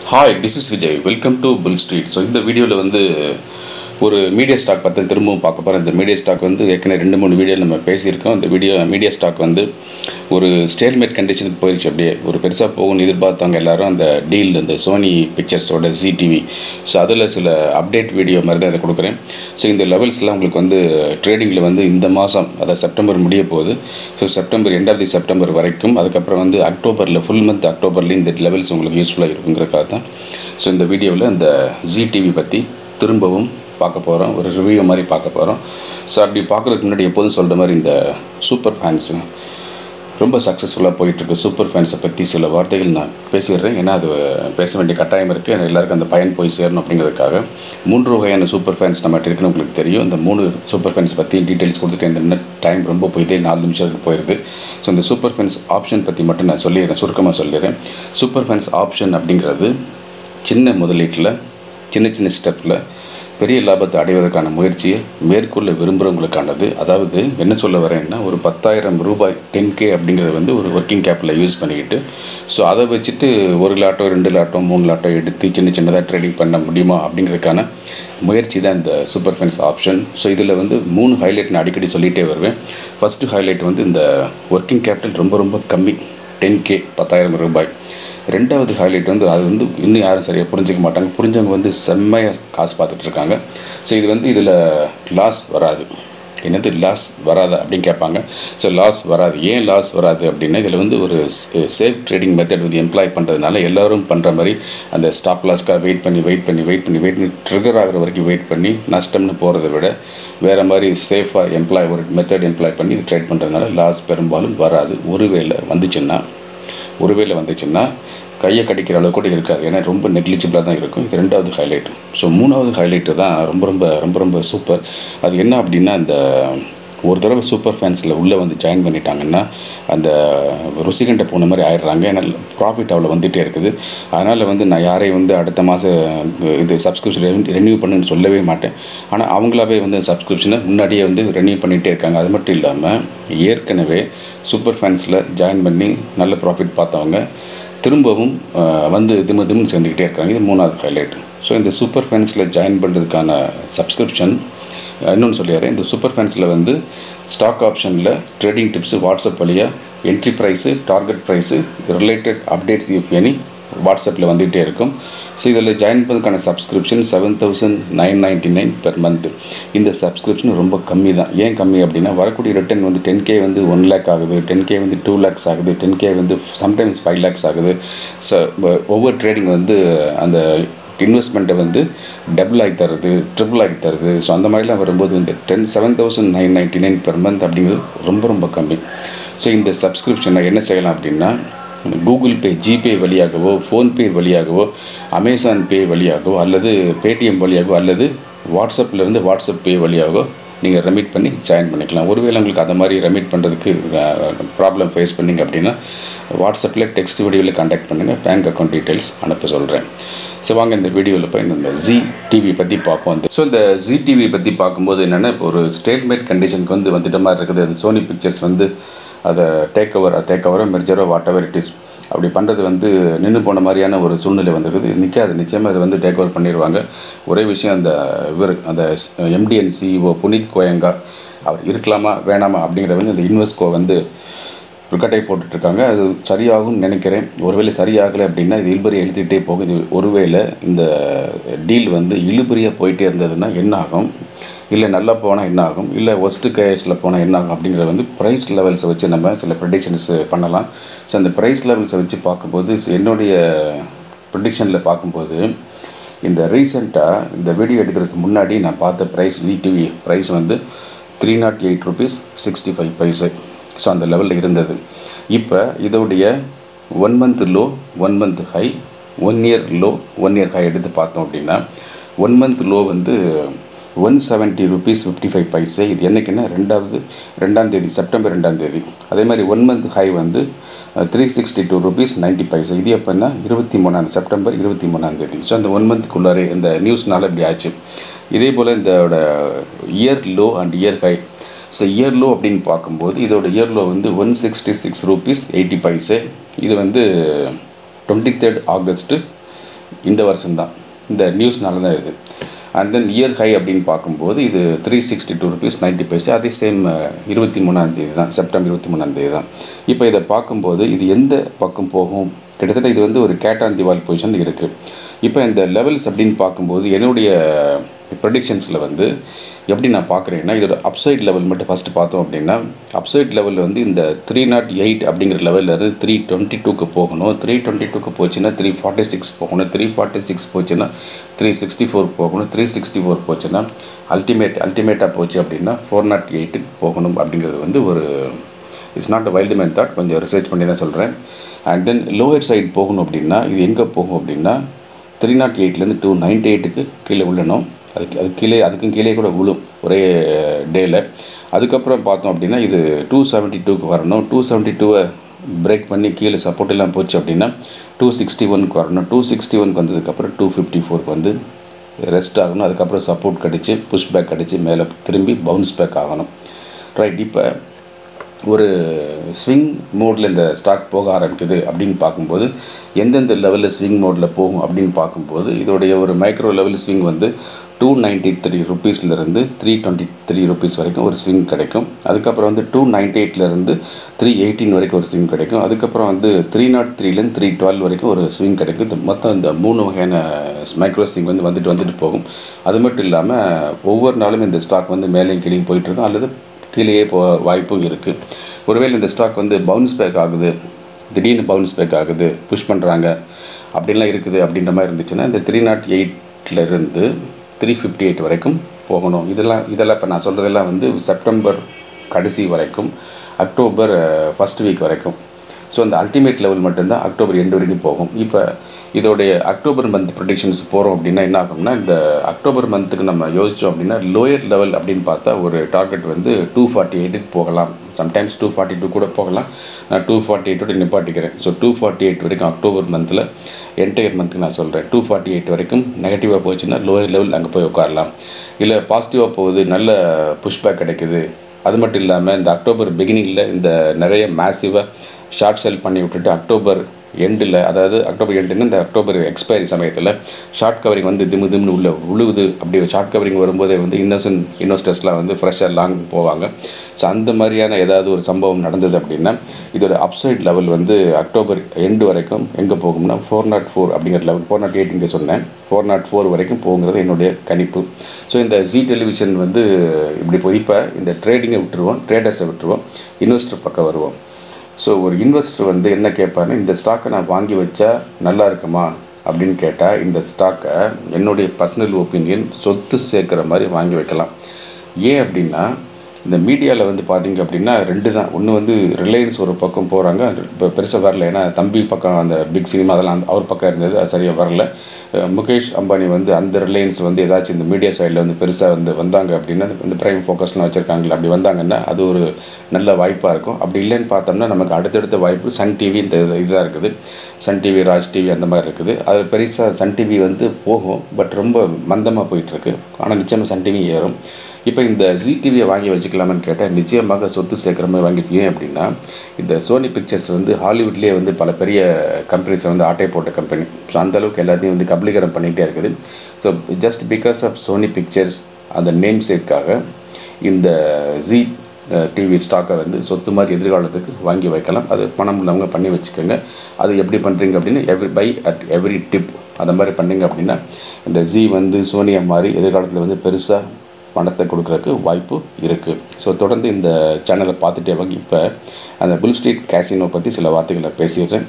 hi this is Vijay welcome to Bull Street so இந்த வீடியோவில் வந்து ஒரு மீடியா ஸ்டாக் பற்றி திரும்பவும் பார்க்க போகிறேன் இந்த மீடியா ஸ்டாக் வந்து ஏற்கனவே ரெண்டு மூணு வீடியோ நம்ம பேசியிருக்கோம் இந்த வீடியோ மீடியா ஸ்டாக் வந்து ஒரு ஸ்டேல்மேட் கண்டிஷனுக்கு போயிடுச்சு அப்படியே ஒரு பெருசாக போகும்னு எதிர்பார்த்தவங்க எல்லாரும் அந்த டீல் இந்த சோனி பிக்சர்ஸோட ஜி டிவி ஸோ அதில் சில அப்டேட் வீடியோ மாதிரி தான் இதை கொடுக்குறேன் ஸோ இந்த லெவல்ஸ்லாம் உங்களுக்கு வந்து ட்ரேடிங்கில் வந்து இந்த மாதம் அதாவது செப்டம்பர் முடிய போகுது so September end of the September வரைக்கும் அதுக்கப்புறம் வந்து அக்டோபரில் ஃபுல் மந்த் அக்டோபர்லேயும் இந்த லெவல்ஸ் உங்களுக்கு யூஸ்ஃபுல்லாக இருக்குங்கிறக்காக தான் ஸோ இந்த வீடியோவில் இந்த ஜி டிவி பற்றி திரும்பவும் பார்க்க போகிறோம் ஒரு ரிவ்யூ மாதிரி பார்க்க போகிறோம் ஸோ அப்படி பார்க்குறதுக்கு முன்னாடி எப்போதும் சொல்கிற மாதிரி இந்த சூப்பர் ஃபேன்ஸு ரொம்ப சக்ஸஸ்ஃபுல்லாக போயிட்டுருக்கு சூப்பர் ஃபேன்ஸை பற்றி சில வார்த்தைகள் நான் பேசிடுறேன் ஏன்னா அது பேச வேண்டிய கட்டாயம் இருக்குது எல்லாருக்கும் அந்த பயன் போய் சேரணும் அப்படிங்கிறதுக்காக மூன்று வகையான சூப்பர் ஃபேன்ஸ் நம்மகிட்ட இருக்குன்னு உங்களுக்கு தெரியும் இந்த மூணு சூப்பர் ஃபேன்ஸ் பற்றி டீட்டெயில்ஸ் கொடுத்துட்டு இந்த நெட் டைம் ரொம்ப போயிட்டே நாலு நிமிஷத்துக்கு போயிடுது ஸோ இந்த சூப்பர் ஃபேன்ஸ் ஆப்ஷன் பற்றி மட்டும் நான் சொல்லிடுறேன் சுருக்கமாக சொல்லிடுறேன் சூப்பர் ஃபேன்ஸ் ஆப்ஷன் அப்படிங்கிறது சின்ன முதலீட்டில் சின்ன சின்ன ஸ்டெப்பில் பெரிய லாபத்தை அடைவதற்கான முயற்சியை மேற்கொள்ள விரும்புகிறவங்களுக்கானது அதாவது என்ன சொல்ல வரேன்னா ஒரு பத்தாயிரம் ரூபாய் டென் கே அப்படிங்கிறது வந்து ஒரு ஒர்க்கிங் கேப்பில் யூஸ் பண்ணிக்கிட்டு ஸோ அதை வச்சுட்டு ஒரு லாட்டோ ரெண்டு லாட்டோ மூணு லாட்டோ எடுத்து சின்ன சின்னதாக ட்ரேடிங் பண்ண முடியுமா அப்படிங்கிறதுக்கான முயற்சி தான் இந்த சூப்பர் ஃபென்ஸ் ஆப்ஷன் ஸோ இதில் வந்து மூணு ஹைலைட் நான் அடிக்கடி சொல்லிகிட்டே வருவேன் ஃபஸ்ட்டு ஹைலைட் வந்து இந்த ஒர்க்கிங் கேபிட்டல் ரொம்ப ரொம்ப கம்மி டென் கே பத்தாயிரம் ரூபாய் ரெண்டாவது ஹைலைட் வந்து அது வந்து இன்னும் யாரும் சரியாக புரிஞ்சிக்க மாட்டாங்க புரிஞ்சவங்க வந்து செம்மையாக காசு பார்த்துட்ருக்காங்க ஸோ இது வந்து இதில் லாஸ் வராது என்னது லாஸ் வராது அப்படின்னு கேட்பாங்க ஸோ லாஸ் வராது ஏன் லாஸ் வராது அப்படின்னா இதில் வந்து ஒரு சேஃப் ட்ரேடிங் மெத்தட் வந்து எம்ப்ளாய் பண்ணுறதுனால எல்லோரும் பண்ணுற மாதிரி அந்த ஸ்டாப் லாஸ்க்காக வெயிட் பண்ணி வெயிட் பண்ணி வெயிட் பண்ணி வெயிட் பண்ணி ட்ரிகர் ஆகிற வரைக்கும் வெயிட் பண்ணி நஷ்டம்னு போகிறத விட வேறு மாதிரி சேஃபாக எம்ப்ளாய் ஒரு மெத்தட் எம்ப்ளாய் பண்ணி ட்ரேட் பண்ணுறதுனால லாஸ் பெரும்பாலும் வராது ஒருவேளை வந்துச்சுன்னா ஒருவேளை வந்துச்சுன்னா கையை கடிக்கிற அளவு கூட இருக்காது ஏன்னா ரொம்ப நெக்லிஜிபிளாக தான் இருக்கும் இது ரெண்டாவது ஹைலைட் ஸோ மூணாவது ஹைலைட்டு தான் ரொம்ப ரொம்ப ரொம்ப ரொம்ப சூப்பர் அது என்ன அப்படின்னா அந்த ஒரு தடவை சூப்பர் ஃபேன்ஸில் உள்ளே வந்து ஜாயின் பண்ணிட்டாங்கன்னா அந்த ருசிகண்டை போன மாதிரி ஆயிடுறாங்க ஏன்னா ப்ராஃபிட் அவ்வளோ வந்துகிட்டே இருக்குது அதனால் வந்து நான் யாரையும் வந்து அடுத்த மாதம் இது சப்ஸ்கிரிப்ஷன் ரெனியூ பண்ணுன்னு சொல்லவே மாட்டேன் ஆனால் அவங்களாவே வந்து சப்ஸ்கிரிப்ஷனை முன்னாடியே வந்து ரெனியூ பண்ணிகிட்டே இருக்காங்க அது மட்டும் இல்லாமல் ஏற்கனவே சூப்பர் ஃபேன்ஸில் ஜாயின் பண்ணி நல்ல ப்ராஃபிட் பார்த்தவங்க திரும்பவும் வந்து திமு திமுன்னு சேர்ந்துக்கிட்டே இருக்காங்க இது மூணாவது ஹைலைட் ஸோ இந்த சூப்பர் ஃபேன்ஸில் ஜாயின் பண்ணுறதுக்கான சப்ஸ்கிரிப்ஷன் இன்னொன்று சொல்லிடுறேன் இந்த சூப்பர் ஃபேன்ஸில் வந்து ஸ்டாக் ஆப்ஷனில் ட்ரேடிங் டிப்ஸு வாட்ஸ்அப் வழியாக entry price target price related updates if any வாட்ஸ்அப்பில் வந்துகிட்டே இருக்கும் ஸோ இதில் ஜாயின் பண்ணுறதுக்கான subscription seven thousand nine ninety nine per month இந்த சப்ஸ்கிரிப்ஷன் ரொம்ப கம்மி தான் ஏன் கம்மி அப்படின்னா வரக்கூடிய ரிட்டர்ன் வந்து டென் கே வந்து ஒன் லேக் ஆகுது டென் கே வந்து டூ லேக்ஸ் ஆகுது டென் கே வந்து சம்டைம்ஸ் ஃபைவ் லேக்ஸ் ஆகுது ஸோ ஒவ்வொரு ட்ரேடிங் வந்து அந்த இன்வெஸ்ட்மெண்ட்டை வந்து டபுள் ஆகி தருது ட்ரிபிள் ஆகி தருது ஸோ அந்த மாதிரிலாம் வரும்போது வந்து ten seven thousand nine ninety nine per month அப்படிங்கிறது ரொம்ப ரொம்ப கம்மி ஸோ இந்த சப்ஸ்கிரிப்ஷனை என்ன செய்யலாம் அப்படின்னா கூகுள் பே ஜிபே வழியாகவோ ஃபோன்பே வழியாகவோ அமேசான் பே வழியாகவோ அல்லது பேடிஎம் வழியாகவோ அல்லது வாட்ஸ்அப்லேருந்து வாட்ஸ்அப் பே வழியாகவோ நீங்கள் ரெமிட் பண்ணி ஜாயின் பண்ணிக்கலாம் ஒருவேளை உங்களுக்கு அந்த மாதிரி ரெமிட் பண்ணுறதுக்கு ப்ராப்ளம் ஃபேஸ் பண்ணிங்க அப்படின்னா வாட்ஸ்அப்பில் டெக்ஸ்ட் வீடியோவில் கான்டாக்ட் பண்ணுங்கள் பேங்க் அக்கௌண்ட் டீட்டெயில்ஸ் அனுப்ப சொல்கிறேன் ஸோ வாங்க இந்த வீடியோவில் போய் நம்ம ஜி டிவி பற்றி பார்ப்போம் வந்து ஸோ இந்த ஜி டிவி பற்றி பார்க்கும்போது என்னென்னா இப்போ ஒரு ஸ்டேட்மேட் கண்டிஷனுக்கு வந்து வந்துட்ட மாதிரி இருக்குது அது சோனி பிக்சர்ஸ் வந்து அதை டேக் ஓவர் டேக் ஓவரோ மெர்ஜரோ வாட் எவர் இட் இஸ் அப்படி பண்ணுறது வந்து நின்று போன மாதிரியான ஒரு சூழ்நிலை வந்திருக்குது நிற்காது நிச்சயமாக அதை வந்து டேக் ஓவர் பண்ணிடுவாங்க ஒரே விஷயம் அந்த இவர் அந்த எம்டிஎன் சிஇஓ புனித் கோயங்கா அவர் இருக்கலாமா வேணாமா அப்படிங்கிறத வந்து இந்த இன்வெஸ்கோ வந்து ரிக்கட்டை போட்டுட்ருக்காங்க அது சரியாகும்னு நினைக்கிறேன் ஒருவேளை சரியாகலை அப்படின்னா இது இழுபறியாக எழுதிக்கிட்டே போகும் இது ஒருவேளை இந்த டீல் வந்து இழுபறியாக போயிட்டே இருந்ததுன்னா என்ன ஆகும் இல்லை நல்லா போனால் என்ன ஆகும் இல்லை ஒஸ்ட்டு கேஸில் போனால் என்ன ஆகும் அப்படிங்கிறத வந்து ப்ரைஸ் லெவல்ஸை வச்சு நம்ம சில ப்ரிடிக்ஷன்ஸ் பண்ணலாம் ஸோ அந்த ப்ரைஸ் லெவல்ஸை வச்சு பார்க்கும்போது என்னுடைய ப்ரிடிக்ஷனில் பார்க்கும்போது இந்த ரீசெண்டாக இந்த வீடியோ எடுக்கிறதுக்கு முன்னாடி நான் பார்த்த ப்ரைஸ் விடிவி ப்ரைஸ் வந்து three naught eight rupees sixty five paise so அந்த லெவலில் இருந்தது இப்போ இதோடைய one month low one month high one year low one year high எடுத்து பார்த்தோம் அப்படின்னா ஒன் மந்த் லோ வந்து one seventy rupees fifty five paise இது என்றைக்குன்னா ரெண்டாவது ரெண்டாம் தேதி செப்டம்பர் ரெண்டாம் தேதி அதே மாதிரி ஒன் மந்த் ஹை வந்து three sixty two rupees ninety paise இது எப்போன்னா இருபத்தி மூணாம் செப்டம்பர் இருபத்தி மூணாம் தேதி ஸோ அந்த ஒன் மந்த்துக்குள்ளாரே இந்த நியூஸ்னால இப்படி ஆச்சு இதே போல் இதோட year low and year high so year low அப்படின்னு பார்க்கும்போது இதோட இயர் லோ வந்து one sixty six rupees eighty paise இது வந்து டுவெண்ட்டி தேர்ட் ஆகஸ்ட்டு இந்த வருஷம்தான் இந்த நியூஸ்னால தான் இது அண்ட் தென் இயர் ஹை அப்படின்னு பார்க்கும்போது இது three sixty two rupees ninety paisa அதே சேம் இருபத்தி மூணாந்தேதி தான் செப்டம்பர் இருபத்தி மூணாந்தேதி தான் இப்போ இதை பார்க்கும்போது இது எந்த பக்கம் போகும் கிட்டத்தட்ட இது வந்து ஒரு கேட்டான் திவால் பொசிஷன் இருக்குது இப்போ இந்த லெவல்ஸ் அப்படின்னு பார்க்கும்போது என்னுடைய ப்ரெடிக்ஷன்ஸில் வந்து எப்படி நான் பார்க்குறேன்னா இதோட அப்சைட் லெவல் மட்டும் ஃபஸ்ட்டு பார்த்தோம் அப்படின்னா அப்சைட் லெவல் வந்து இந்த த்ரீ நாட் எயிட் அப்படிங்கிற லெவலில் இருந்து த்ரீ டுவெண்ட்டி டூக்கு போகணும் த்ரீ டுவெண்ட்டி டூக்கு போச்சுன்னா த்ரீ ஃபார்ட்டி சிக்ஸ் போகணும் த்ரீ ஃபார்ட்டி சிக்ஸ் போச்சுன்னா த்ரீ சிக்ஸ்டி ஃபோர் போகணும் த்ரீ சிக்ஸ்டி ஃபோர் போச்சுன்னா அல்டிமேட் அல்டிமேட்டாக போச்சு அப்படின்னா ஃபோர் நாட் எயிட்டுக்கு போகணும் அப்படிங்கிறது வந்து ஒரு it's not a wild man thought கொஞ்சம் ரிசர்ச் பண்ணி தான் சொல்கிறேன் அண்ட் தென் லோயர் சைடு போகணும் அப்படின்னா இது எங்கே போகும் அப்படின்னா த்ரீ நாட் எயிட்லேருந்து டூ நைன்ட்டி எயிட்டுக்கு கீழே விழணும் அதுக்கு அது கீழே அதுக்கும் கீழே கூட விழும் ஒரே டேயில் அதுக்கப்புறம் பார்த்தோம் அப்படின்னா இது டூ செவன்ட்டி டூக்கு வரணும் டூ செவன்ட்டி டூவை பிரேக் பண்ணி கீழே சப்போர்ட் எல்லாம் போச்சு அப்படின்னா டூ சிக்ஸ்டி ஒனுக்கு வரணும் டூ சிக்ஸ்டி ஒனுக்கு வந்ததுக்கப்புறம் டூ ஃபிஃப்டி ஃபோருக்கு வந்து ரெஸ்ட் ஆகணும் அதுக்கப்புறம் சப்போர்ட் கிடச்சி புஷ் பேக் கிடச்சி மேலே திரும்பி பவுன்ஸ் பேக் ஆகணும் ரைட் இப்போ ஒரு ஸ்விங் மோடில் இந்த ஸ்டாக் போக ஆரம்பிக்குது அப்படின்னு பார்க்கும்போது எந்தெந்த லெவலில் ஸ்விங் மோடில் போகும் அப்படின்னு பார்க்கும்போது இதோடைய ஒரு மைக்ரோ லெவல் ஸ்விங் வந்து டூ நைன்ட்டி த்ரீ ருபீஸ்லேருந்து த்ரீ டுவெண்ட்டி த்ரீ ருபீஸ் வரைக்கும் ஒரு ஸ்விங் கிடைக்கும் அதுக்கப்புறம் வந்து டூ நைன்ட்டி எயிட்லேருந்து த்ரீ எயிட்டீன் வரைக்கும் ஒரு ஸ்விங் கிடைக்கும் அதுக்கப்புறம் வந்து த்ரீ நாட் த்ரீலேருந்து த்ரீ டுவெல் வரைக்கும் ஒரு ஸ்விங் கிடைக்கும் இந்த மொத்தம் இந்த மூணு வகையான மைக்ரோ ஸ்விங் வந்து வந்துட்டு வந்துட்டு போகும் அது மட்டும் இல்லாமல் ஒவ்வொரு நாளும் இந்த ஸ்டாக் வந்து மேலேயும் கீழேயும் போயிட்டுருக்கும் அல்லது கீழேயே போக வாய்ப்பும் இருக்குது ஒருவேளை இந்த ஸ்டாக் வந்து பவுன்ஸ் பேக் ஆகுது திடீர்னு பவுன்ஸ் பேக் ஆகுது புஷ் பண்ணுறாங்க அப்படின்லாம் இருக்குது அப்படின்ற மாதிரி இருந்துச்சுன்னா இந்த த்ரீ நாட் எயிட்லேருந்து த்ரீ ஃபிஃப்டி எயிட் வரைக்கும் போகணும் இதெல்லாம் இதெல்லாம் இப்போ நான் சொல்கிறதெல்லாம் வந்து செப்டம்பர் கடைசி வரைக்கும் அக்டோபர் ஃபஸ்ட் வீக் வரைக்கும் ஸோ அந்த அல்டிமேட் லெவல் மட்டும்தான் அக்டோபர் எண்டு வரைக்கும் போகும் இப்போ இதோடைய அக்டோபர் மந்த் ப்ரொடிக்ஷன்ஸ் போகிறோம் அப்படின்னா என்ன ஆகும்னா இந்த அக்டோபர் மந்த்துக்கு நம்ம யோசித்தோம் அப்படின்னா லோயர் லெவல் அப்படின்னு பார்த்தா ஒரு டார்கெட் வந்து டூ ஃபார்ட்டி எயிட்டுக்கு போகலாம் சம்டைம்ஸ் டூ ஃபார்ட்டி டூ கூட போகலாம் நான் டூ ஃபார்ட்டி எயிட்டோட நிப்பாட்டிக்கிறேன் ஸோ டூ ஃபார்ட்டி எயிட் வரைக்கும் அக்டோபர் மந்தில் என்டையர் மந்த்துக்கு நான் சொல்கிறேன் டூ ஃபார்ட்டி எயிட் வரைக்கும் நெகட்டிவாக போச்சுன்னா லோயர் லெவல் அங்கே போய் உட்காரலாம் இல்லை பாசிட்டிவாக போகுது நல்ல புஷ்பேக் கிடைக்குது அது மட்டும் இல்லாமல் இந்த அக்டோபர் பிகினிங்கில் இந்த நிறைய மேசிவாக ஷார்ட் செல் பண்ணி விட்டுட்டு அக்டோபர் எண்டில் அதாவது அக்டோபர் எண்டுன்னு இந்த அக்டோபர் எக்ஸ்பைரி சமயத்தில் ஷார்ட் கவரிங் வந்து திமு திம்னு உள்ள உழுவுது அப்படி ஷார்ட் கவரிங் வரும்போதே வந்து இன்னோசன்ட் இன்வெஸ்டர்ஸ்லாம் வந்து ஃப்ரெஷ்ஷாக லாங் போவாங்க ஸோ அந்த மாதிரியான ஏதாவது ஒரு சம்பவம் நடந்தது அப்படின்னா இதோட அப்சைட் லெவல் வந்து அக்டோபர் எண்டு வரைக்கும் எங்கே போகும்னா ஃபோர் நாட் ஃபோர் அப்படிங்கிற லெவல் ஃபோர் நாட் எயிட் இங்கே சொன்னேன் ஃபோர் நாட் ஃபோர் வரைக்கும் போகுங்கிறது என்னுடைய கணிப்பு ஸோ இந்த ஜி டெலிவிஷன் வந்து இப்படி போய் இப்போ இந்த ட்ரேடிங்கை விட்டுருவோம் ட்ரேடர்ஸை விட்டுருவோம் இன்வெஸ்டர் பக்கம் வருவோம் ஸோ ஒரு இன்வெஸ்டர் வந்து என்ன கேட்பாருன்னா இந்த ஸ்டாக்கை நான் வாங்கி வச்சா நல்லா இருக்குமா அப்படின்னு கேட்டால் இந்த ஸ்டாக்கை என்னுடைய பர்சனல் ஒப்பீனியன் சொத்து சேர்க்குற மாதிரி வாங்கி வைக்கலாம் ஏன் அப்படின்னா இந்த மீடியாவில் வந்து பார்த்தீங்க அப்படின்னா ரெண்டு தான் ஒன்று வந்து ரிலையன்ஸ் ஒரு பக்கம் போகிறாங்க இப்போ பெருசாக வரல ஏன்னா தம்பி பக்கம் அந்த பிக் சினிமா அதெல்லாம் அந்த- அவர் பக்கம் இருந்தது அது சரியாக வரல அஹ் முகேஷ் அம்பானி வந்து அந்த ரிலையன்ஸ் வந்து ஏதாச்சும் இந்த மீடியா சைடில் வந்து பெருசாக வந்து வந்தாங்க அப்படின்னா இந்த பிரைம் ஃபோக்கஸ்லாம் வச்சுருக்காங்களே அப்படி வந்தாங்கன்னா அது ஒரு நல்ல வாய்ப்பாக இருக்கும் அப்படி இல்லைன்னு பார்த்தோம்னா நமக்கு அடுத்தடுத்த வாய்ப்பு சன் டிவி இந்த இதாக இருக்குது சன் டிவி ராஜ் டிவி அந்த மாதிரி இருக்குது அது பெருசாக சன் டிவி வந்து போகும் பட் ரொம்ப மந்தமாக போயிட்டுருக்கு ஆனால் நிச்சயமாக சன் டிவி ஏறும் இப்போ இந்த ஜி டிவியை வாங்கி வச்சுக்கலாமான்னு கேட்டால் நிச்சயமாக சொத்து சேர்க்குற மாதிரி வாங்கிட்டு ஏன் அப்படின்னா இந்த சோனி பிக்சர்ஸ் வந்து ஹாலிவுட்லேயே வந்து பல பெரிய கம்பெனிஸை வந்து ஆட்டை போட்ட கம்பெனி ஸோ அந்தளவுக்கு எல்லாத்தையும் வந்து கபலீகரம் பண்ணிகிட்டே இருக்குது so just because of Sony Pictures அந்த நேம் சேக்காக இந்த ஜி டிவி ஸ்டாக்கை வந்து சொத்து மாதிரி எதிர்காலத்துக்கு வாங்கி வைக்கலாம் அது பணம் உள்ளவங்க பண்ணி வச்சுக்கோங்க அது எப்படி பண்ணுறீங்க அப்படின்னு every buy at every dip அந்த மாதிரி பண்ணீங்க அப்படின்னா இந்த ஜி வந்து சோனியா மாதிரி எதிர்காலத்தில் வந்து பெருசாக பணத்தை கொடுக்குறதுக்கு வாய்ப்பு இருக்குது ஸோ தொடர்ந்து இந்த சேனலை பார்த்துட்டே வாங்க இப்போ அந்த புல் ஸ்ட்ரீட் கேசினோ பற்றி சில வார்த்தைகளை பேசிடுறேன்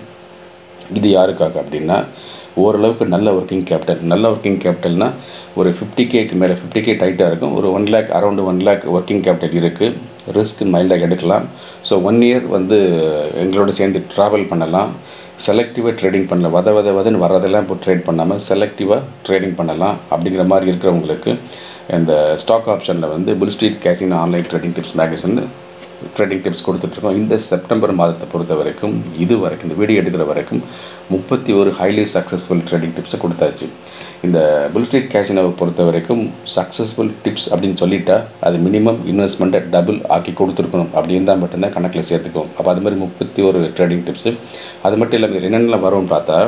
இது யாருக்காக அப்படின்னா ஓரளவுக்கு நல்ல ஒர்க்கிங் கேபிட்டல் நல்ல ஒர்க்கிங் கேபிட்டல்னால் ஒரு ஃபிஃப்டி கேக்கு மேலே ஃபிஃப்டி கே டைட்டாக இருக்கும் ஒரு one lakh around one lakh working capital இருக்குது ரிஸ்க் மைல்டாக எடுக்கலாம் ஸோ ஒன் இயர் வந்து எங்களோட சேர்ந்து ட்ராவல் பண்ணலாம் செலக்டிவாக ட்ரேடிங் பண்ணலாம் வத வத வதன்னு வர்றதெல்லாம் இப்போ ட்ரேட் பண்ணாமல் செலக்டிவாக ட்ரேடிங் பண்ணலாம் அப்படிங்கிற மாதிரி இருக்கிறவங்களுக்கு இந்த ஸ்டாக் ஆப்ஷனில் வந்து Bull Street casino online trading tips magazine trading tips கொடுத்துட்ருக்கோம் இந்த செப்டம்பர் மாதத்தை பொறுத்த வரைக்கும் இது வரைக்கும் இந்த வீடியோ எடுக்கிற வரைக்கும் முப்பத்தி ஒரு ஹைலி சக்ஸஸ்ஃபுல் ட்ரேடிங் டிப்ஸை கொடுத்தாச்சு இந்த புல் ஸ்ட்ரீட் கேசினோவை பொறுத்த வரைக்கும் சக்ஸஸ்ஃபுல் டிப்ஸ் அப்படின்னு சொல்லிட்டா அது மினிமம் இன்வெஸ்ட்மெண்ட்டை டபுள் ஆக்கி கொடுத்துருக்கணும் அப்படி இருந்தால் மட்டும்தான் கணக்கில் சேர்த்துக்குவோம் அப்போ அது மாதிரி முப்பத்தி ஒரு ட்ரேடிங் டிப்ஸு அது மட்டும் இல்லாமல் என்னென்ன வரும்னு பார்த்தா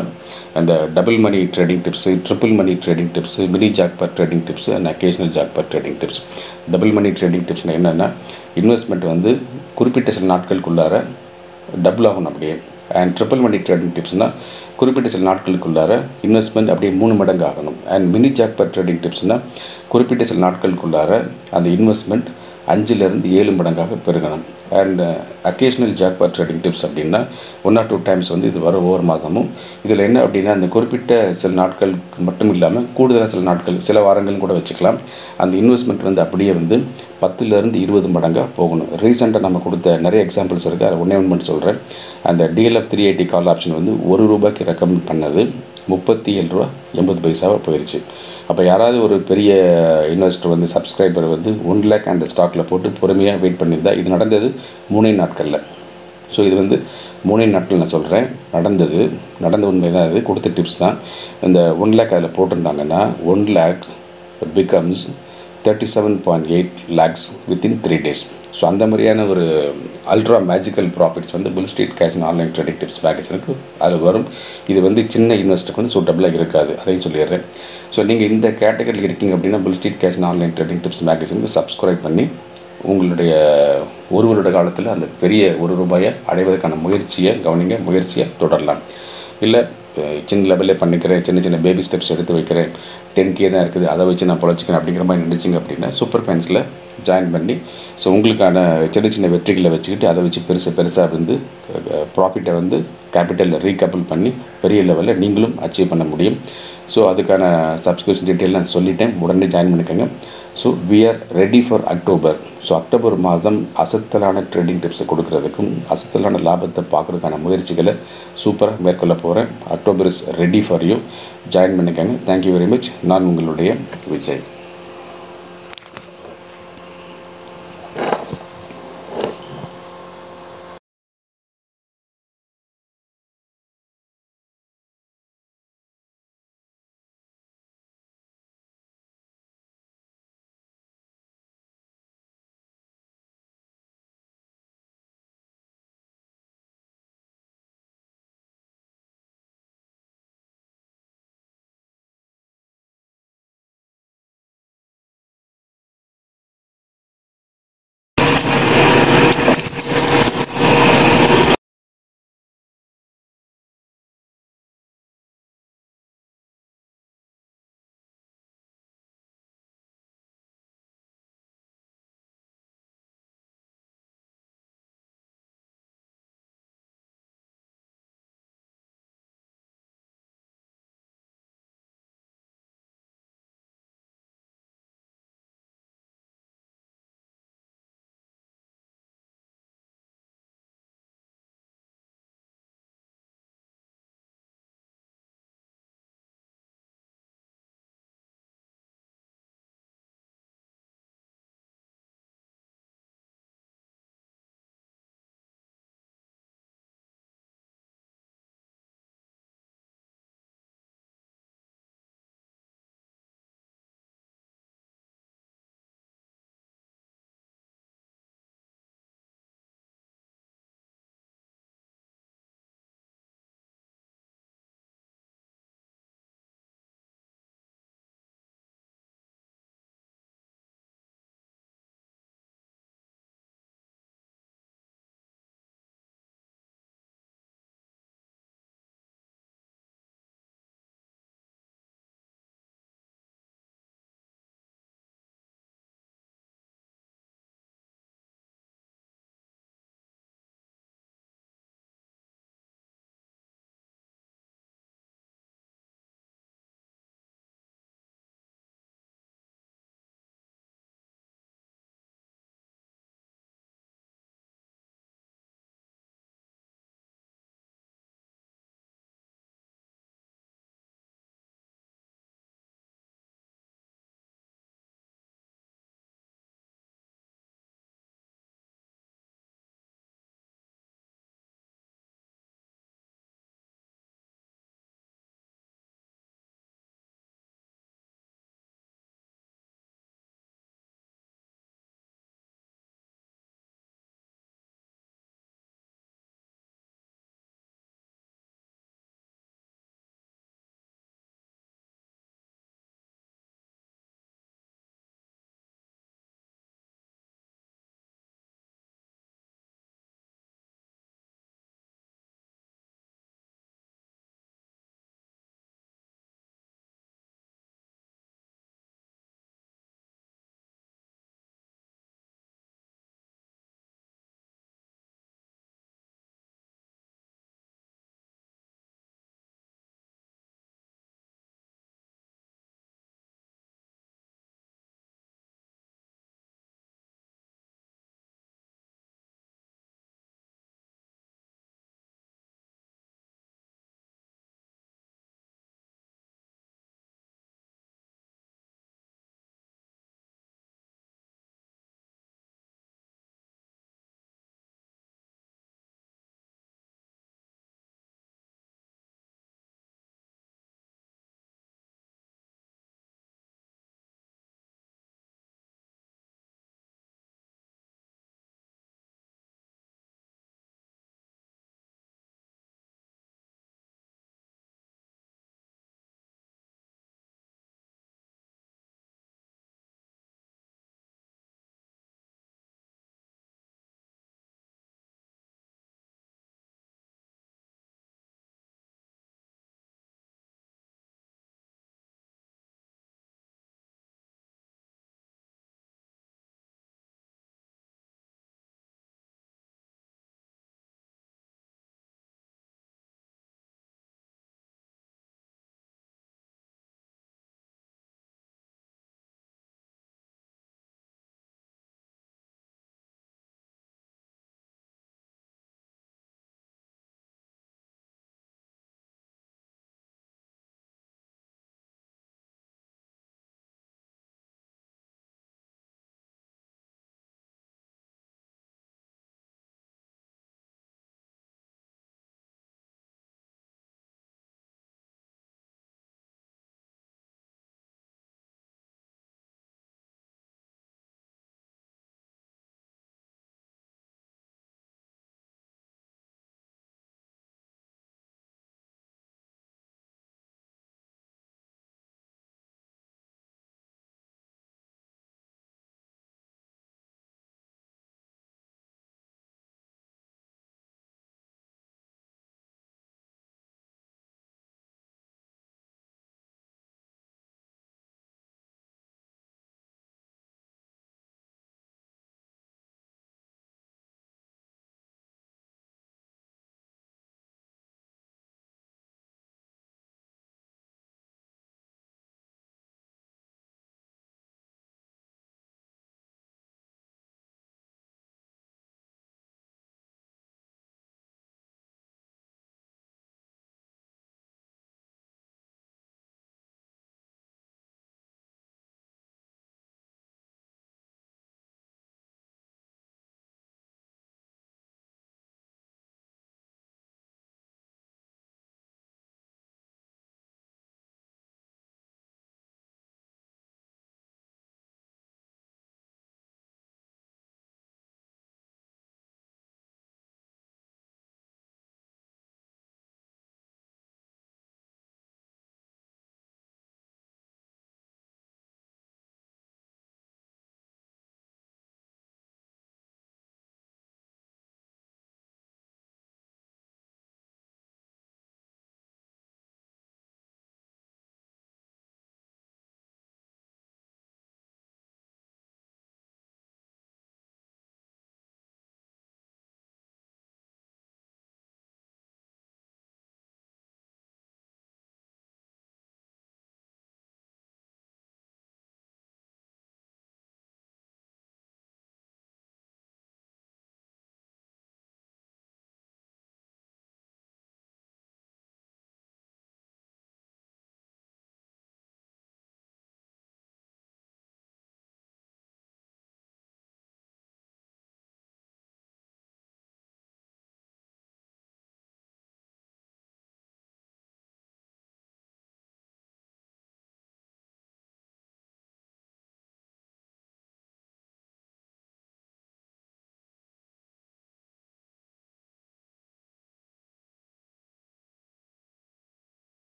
அந்த double money trading tips triple money trading tips mini jackpot trading tips and occasional jackpot trading tips double money trading டிப்ஸ்னால் என்னென்னா இன்வெஸ்ட்மெண்ட் வந்து குறிப்பிட்ட சில நாட்களுக்குள்ளார டபுள் ஆகணும் அப்படியே அண்ட் ட்ரிபிள் மணி ட்ரேடிங் டிப்ஸ்னால் குறிப்பிட்ட சில நாட்களுக்குள்ளார இன்வெஸ்ட்மெண்ட் அப்படியே மூணு மடங்கு ஆகணும் அண்ட் மினி ஜாக்பாட் ட்ரேடிங் டிப்ஸ்னால் குறிப்பிட்ட சில நாட்களுக்குள்ளார அந்த இன்வெஸ்ட்மெண்ட் அஞ்சுலேருந்து ஏழு மடங்காக பெருகணும் and occasional jackpot trading tips அப்படின்னா ஒன் ஆர் டூ டைம்ஸ் வந்து இது வரும் ஒவ்வொரு மாதமும் இதில் என்ன அப்படின்னா அந்த குறிப்பிட்ட சில நாட்களுக்கு மட்டும் இல்லாமல் கூடுதலாக சில நாட்கள் சில வாரங்களும் கூட வச்சுக்கலாம் அந்த இன்வெஸ்ட்மெண்ட் வந்து அப்படியே வந்து பத்துலேருந்து இருபது மடங்காக போகணும் ரீசெண்டாக நம்ம கொடுத்த நிறைய எக்ஸாம்பிள்ஸ் இருக்குது அதை ஒன்றே ஒன்று மட்டும் சொல்கிறேன் அந்த DLF three eighty call option வந்து ஒரு ரூபாய்க்கு ரெக்கமெண்ட் பண்ணது முப்பத்தி ஏழு ரூபா எண்பது பைசாவாக போயிடுச்சு அப்போ யாராவது ஒரு பெரிய இன்வெஸ்டர் வந்து சப்ஸ்கிரைபர் வந்து ஒன் லேக் அந்த ஸ்டாக்கில் போட்டு பொறுமையாக வெயிட் பண்ணியிருந்தா இது நடந்தது மூணே நாட்களில் ஸோ இது வந்து மூணே நாட்கள் நான் சொல்கிறேன் நடந்தது நடந்த உண்மை தான் இது கொடுத்த டிப்ஸ் தான் இந்த ஒன் லேக் அதில் போட்டிருந்தாங்கன்னா one lakh becomes thirty seven point eight lakhs within three days so அந்த மாதிரியான ஒரு அல்ட்ரா மேஜிக்கல் ப்ராஃபிட்ஸ் வந்து Bull Street cash online trading tips package இருக்குது அதில் வரும் இது வந்து சின்ன இன்வெஸ்டருக்கு வந்து சூட்டபிளாக இருக்காது அதையும் சொல்லிடுறேன் ஸோ நீங்கள் இந்த கேட்டகரியில் இருக்கீங்க அப்படின்னா Bull Street cash online trading tips package subscribe பண்ணி உங்களுடைய ஒரு வருட காலத்தில் அந்த பெரிய ஒரு ரூபாயை அடைவதற்கான முயற்சியை கவனிங்க முயற்சியை தொடரலாம் இல்லை சின்ன லெவலில் பண்ணிக்கிறேன் சின்ன சின்ன பேபி ஸ்டெப்ஸ் எடுத்து வைக்கிறேன் டென் கே தான் இருக்குது அதை வச்சு நான் பொழைச்சிக்கிறேன் அப்படிங்கிற மாதிரி நினச்சிங்க அப்படின்னா சூப்பர் ஃபைன்ஸில் ஜாயின் பண்ணி ஸோ உங்களுக்கான சின்ன சின்ன வெற்றிகளை வச்சுக்கிட்டு அதை வச்சு பெருசு பெருசாக வந்து ப்ராஃபிட்டை வந்து கேபிட்டலில் ரீகப்பிள் பண்ணி பெரிய லெவலில் நீங்களும் அச்சீவ் பண்ண முடியும் ஸோ அதுக்கான சப்ஸ்கிரிப்ஷன் டீட்டெயில் நான் சொல்லிட்டேன் உடனே ஜாயின் பண்ணிக்கோங்க so we are ready for October so October மாதம் அசத்தலான ட்ரேடிங் டிப்ஸை கொடுக்கறதுக்கும் அசத்தலான லாபத்தை பார்க்குறதுக்கான முயற்சிகளை சூப்பராக மேற்கொள்ள போகிறேன் October is ready for you join பண்ணிக்கோங்க தேங்க்யூ வெரி மச் நான் உங்களுடைய விஜய்